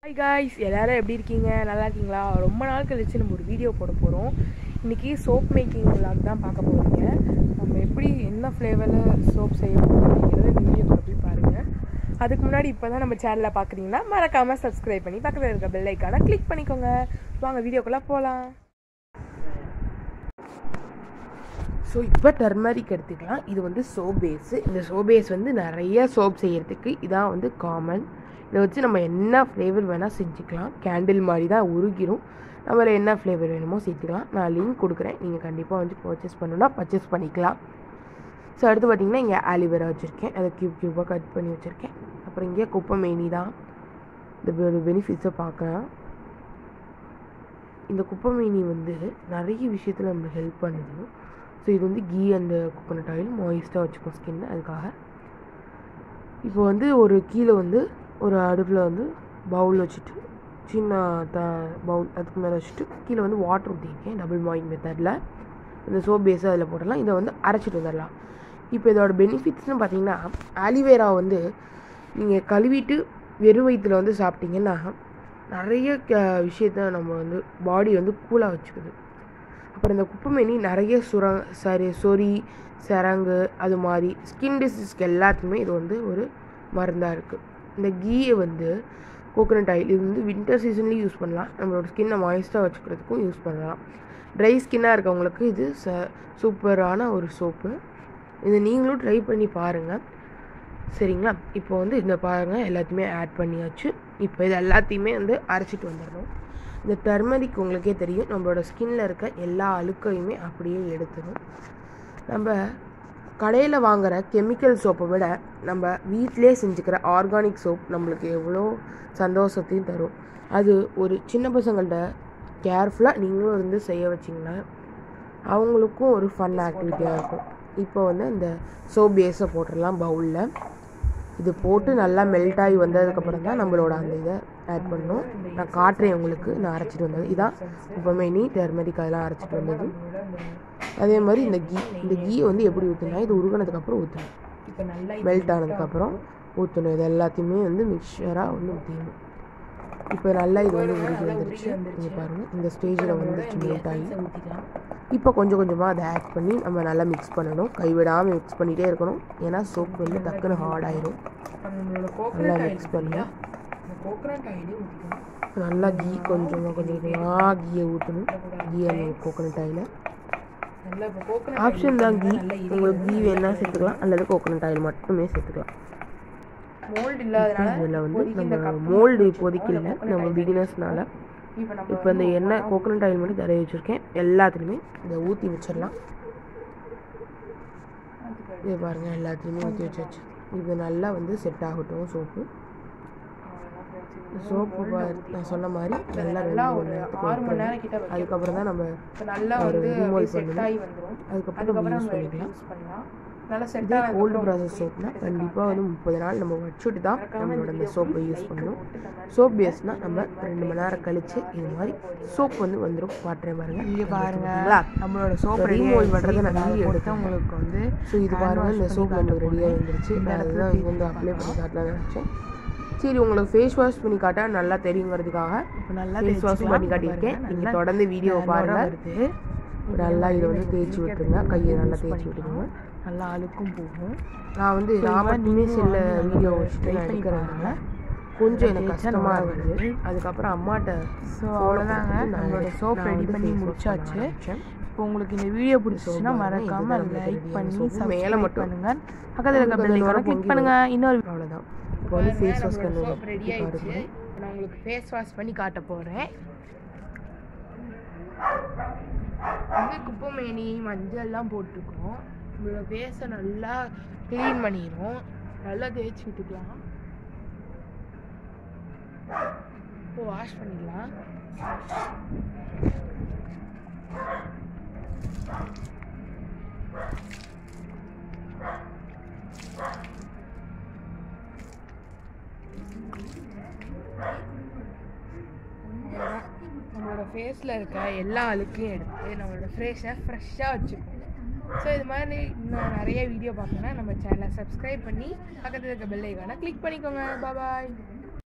Hi guys எல்லாரும் எப்படி இருக்கீங்க நல்லா இருக்கீங்களா ரொம்ப நாள் கழிச்சு நம்ம ஒரு வீடியோ போட போகிறோம் இன்றைக்கி சோப் மேக்கிங் vlog தான் பார்க்க போகிறீங்க நம்ம எப்படி என்ன ஃப்ளேவரில் சோப் செய்ய போகிறோம் அப்படிங்கிறத இந்த வீடியோ போய் பாருங்கள் அதுக்கு முன்னாடி இப்போ தான் நம்ம சேனலில் பார்க்குறீங்கன்னா மறக்காமல் சப்ஸ்கிரைப் பண்ணி பக்கத்தில் இருக்க பெல் ஐக்கானை கிளிக் பண்ணிக்கோங்க வாங்க வீடியோக்குள்ளே போகலாம் ஸோ இப்போ டர்மரிக் எடுத்துக்கலாம் இது வந்து சோப் பேஸு இந்த சோப் பேஸ் வந்து நிறைய சோப் செய்யறதுக்கு இதான் வந்து காமன் இதை வச்சு நம்ம என்ன ஃப்ளேவர் வேணால் செஞ்சுக்கலாம் கேண்டில் மாதிரி தான் உருகிரும் நம்மள என்ன ஃப்ளேவர் வேணுமோ சேர்த்துக்கலாம் நான் லிங்க் கொடுக்குறேன் நீங்கள் கண்டிப்பாக வந்து பர்ச்சேஸ் பண்ணணும்னா பர்ச்சேஸ் பண்ணிக்கலாம் ஸோ அடுத்து பார்த்தீங்கன்னா இங்கே ஆலிவேரா வச்சுருக்கேன் அதை க்யூப் க்யூபாக கட் பண்ணி வச்சுருக்கேன் அப்புறம் இங்கே குப்பை மேனி தான் இந்த பெனிஃபிட்ஸை பார்க்கலாம் இந்த குப்பை மீனி வந்து நிறைய விஷயத்தில் நம்மளுக்கு ஹெல்ப் பண்ணுது ஸோ இது வந்து கீ அந்த கோகோனட் ஆயில் மாய்ஸ்ட்டாக வச்சுக்கும் ஸ்கின் அதுக்காக இப்போ வந்து ஒரு கீழே வந்து ஒரு அடுப்பில் வந்து பவுல் வச்சுட்டு சின்ன த பவுல் அதுக்கு மேலே வச்சுட்டு கீழே வந்து வாட்டர் ஊற்றிருக்கேன் டபுள் மாயின் மெத்தடில் இந்த சோப் பேஸை அதில் போடலாம் இதை வந்து அரைச்சிட்டு வந்துடலாம் இப்போ இதோட பெனிஃபிட்ஸ்னு பார்த்தீங்கன்னா ஆலிவேரா வந்து நீங்கள் கழுவிட்டு வெறும் வயிற்றுல வந்து சாப்பிட்டீங்கன்னா நிறைய க விஷயத்த நம்ம வந்து பாடி வந்து கூலாக வச்சுக்குது அப்புறம் இந்த குப்பைமேனி நிறைய சுர சரி சொறி சரங்கு அது மாதிரி ஸ்கின் டிசீஸ்க்கு எல்லாத்துக்குமே இது வந்து ஒரு மருந்தாக இருக்குது இந்த கீயை வந்து கோகோனட் ஆயில் இது வந்து வின்டர் சீசன்லேயும் யூஸ் பண்ணலாம் நம்மளோட ஸ்கின்னை மாய்ஸ்ட்டாக வச்சுக்கிறதுக்கும் யூஸ் பண்ணலாம் ட்ரை ஸ்கின்னாக இருக்கவங்களுக்கு இது ச சூப்பரான ஒரு சோப்பு இதை நீங்களும் ட்ரை பண்ணி பாருங்கள் சரிங்களா இப்போ வந்து இந்த பாருங்கள் எல்லாத்தையுமே ஆட் பண்ணியாச்சு இப்போ இது எல்லாத்தையுமே வந்து அரைச்சிட்டு வந்துடணும் இந்த டர்மரிக் உங்களுக்கே தெரியும் நம்மளோட ஸ்கின்ல இருக்க எல்லா அழுக்கையுமே அப்படியே எடுத்துடும் நம்ம கடையில் வாங்குற கெமிக்கல் சோப்பை விட நம்ம வீட்டிலே செஞ்சுக்கிற ஆர்கானிக் சோப் நம்மளுக்கு எவ்வளோ சந்தோஷத்தையும் தரும் அது ஒரு சின்ன பசங்கள்கிட்ட கேர்ஃபுல்லாக நீங்களும் இருந்து செய்ய வச்சிங்கன்னா அவங்களுக்கும் ஒரு ஃபன் ஆக்டிவிட்டியாக இருக்கும் இப்போ வந்து இந்த சோப் பேஸை போட்டுடலாம் பவுலில் இது போட்டு நல்லா மெல்ட் ஆகி வந்ததுக்கப்புறம் தான் நம்மளோட அந்த இதை ஆட் பண்ணணும் நான் காட்டுறேன் உங்களுக்கு நான் அரைச்சிட்டு வந்தது இதான் உப்பமேனி டெர்மரிக் அதெல்லாம் அரைச்சிட்டு வந்தது அதே மாதிரி இந்த கீ இந்த கீ வந்து எப்படி ஊற்றுனா இது உருகினதுக்கப்புறம் ஊற்றணும் இப்போ நல்லா மெல்ட் ஆனதுக்கப்புறம் ஊற்றணும் இது எல்லாத்தையுமே வந்து மிக்சராக வந்து ஊற்றிடணும் இப்போ நல்லா இது வந்து உருகி வந்துருச்சு இங்கே பாருங்கள் இந்த ஸ்டேஜில் வந்துருச்சு மெல்ட் ஆகி ஊற்றிக்கலாம் இப்போ கொஞ்சம் கொஞ்சமாக அதை ஆட் பண்ணி நம்ம நல்லா மிக்ஸ் பண்ணணும் கைவிடாமல் மிக்ஸ் பண்ணிகிட்டே இருக்கணும் ஏன்னா சோப் வந்து டக்குன்னு ஹார்ட் ஆயிரும் நம்மளோட நல்லா கோகனட் ஆயில் மிக்ஸ் பண்ணி இந்த கோகனட் ஆயிலே ஊற்றிக்கலாம் நல்லா கீ கொஞ்சமாக கொஞ்சம் கொஞ்சமாக கீயை ஊற்றணும் கீ அந்த கோகோனட் ஆயில் நல்லா இப்போ கோகனட் ஆப்ஷன் தான் கீ உங்களுக்கு கீ வேணா சேர்த்துக்கலாம் அல்லது கோகோனட் ஆயில் மட்டுமே சேர்த்துக்கலாம் மோல்டு இல்லாதனால இதில் வந்து இப்போதைக்கு இந்த நம்ம cup மோல்டு மட்டும் இப்போதைக்கு இல்லை coconut நம்ம oil பிகினர்ஸ்னால இப்போ நம்ம இப்போ இந்த எண்ணெய் கோகோனட் ஆயில் மட்டும் தடவி வச்சுருக்கேன் எல்லாத்துலேயுமே இதை ஊற்றி வச்சிடலாம் இது பாருங்கள் எல்லாத்தையுமே ஊற்றி வச்சாச்சு இது நல்லா வந்து செட் ஆகட்டும் சோப்பு சோப்பு நான் சொன்ன மாதிரி நல்லா ரெண்டு நல்லா மணி ஒரு நேரத்துக்கு ஆறு மணி விட்டுறணும். நேரம் கிட்ட வைக்கணும் அதுக்கப்புறம் தான் நம்ம இப்போ நல்லா ஒரு வந்து remove செட் பண்ணணும். ஆகி வந்துடும் அதுக்கப்புறம் நம்ம அதுக்கப்புறம் யூஸ் நம்ம பண்ணிக்கலாம் யூஸ் பண்ணலாம் நல்லா செட் இதே ஆகி கோல்டு ப்ராசஸ் சோப்னா கண்டிப்பாக வந்து முப்பது நாள் நம்ம வச்சுட்டு தான் நம்மளோட அந்த சோப்பை யூஸ் பண்ணணும் சோப் பேஸ்னால் நம்ம ரெண்டு மணி நேரம் கழிச்சு இது மாதிரி சோப் வந்து வந்துடும் காட்டுறேன் பாருங்க இங்கே பாருங்க பார்த்தீங்களா? நம்மளோட சோப் இந்த ரெடி remove பண்றதை நான் video கொடுத்து எடுத்தேன். உங்களுக்கு வந்து ஸோ இது பாருங்க இந்த சோப் நம்மளுக்கு ரெடியாக வந்துருச்சு இந்த நான் இடத்துல அதுதான் இது வந்து அப்ளை பண்ணி காட்டலாம்னு நினச்சேன் சரி உங்களுக்கு ஃபேஸ் வாஷ் பண்ணி காட்ட நல்லா தெரியுங்கிறதுக்காக இப்போ நல்லா ஃபேஸ் வாஷ் பண்ணி காட்டியிருக்கேன் நீங்கள் தொடர்ந்து வீடியோ பாருங்க வருது நல்லா இதை வந்து தேய்ச்சி விட்டுருங்க கையை நல்லா தேய்ச்சி விட்டுருங்க நல்லா அழுக்கும் போகும் நான் வந்து நான் மட்டுமே சில வீடியோ வச்சுட்டு நான் எடுக்கிறதுனால கொஞ்சம் எனக்கு கஷ்டமாக இருந்தது அதுக்கப்புறம் அம்மாட்ட ஸோ அவ்வளோதாங்க நம்மளோட சோப் ரெடி பண்ணி முடிச்சாச்சு இப்போ உங்களுக்கு இந்த வீடியோ பிடிச்சிச்சுன்னா மறக்காம லைக் பண்ணி மேலே சப்ஸ்கிரைப் மட்டும் பண்ணுங்க பக்கத்தில் இருக்க பெல் ஐக்கானை கிளிக் பண்ணுங்க இன்னொரு அவ்வளோதான் இப்போ வந்து ஃபேஸ் வாஷ் சோப் ரெடி ஆயிடுச்சு பண்ணுவோம் இப்போ நான் உங்களுக்கு ஃபேஸ் வாஷ் பண்ணி காட்ட போகிறேன் வந்து குப்பைமேனி மஞ்சள்லாம் போட்டிருக்கோம் உங்களோட ஃபேஸை நல்லா க்ளீன் பண்ணிடும் நல்லா தேய்ச்சி விட்டுக்கலாம் இப்போ வாஷ் பண்ணிடலாம் நம்மளோட ஃபேஸில் இருக்க எல்லா அழுக்கையும் எடுத்து நம்மளோட ஃபேஸை ஃப்ரெஷ்ஷாக வச்சுருக்கோம் ஸோ இது மாதிரி இன்னும் நிறைய வீடியோ பார்க்கணுன்னா நம்ம சேனலை சப்ஸ்கிரைப் பண்ணி பக்கத்தில் இருக்க பெல் ஐக்கானை கிளிக் பண்ணிக்கோங்க பாய்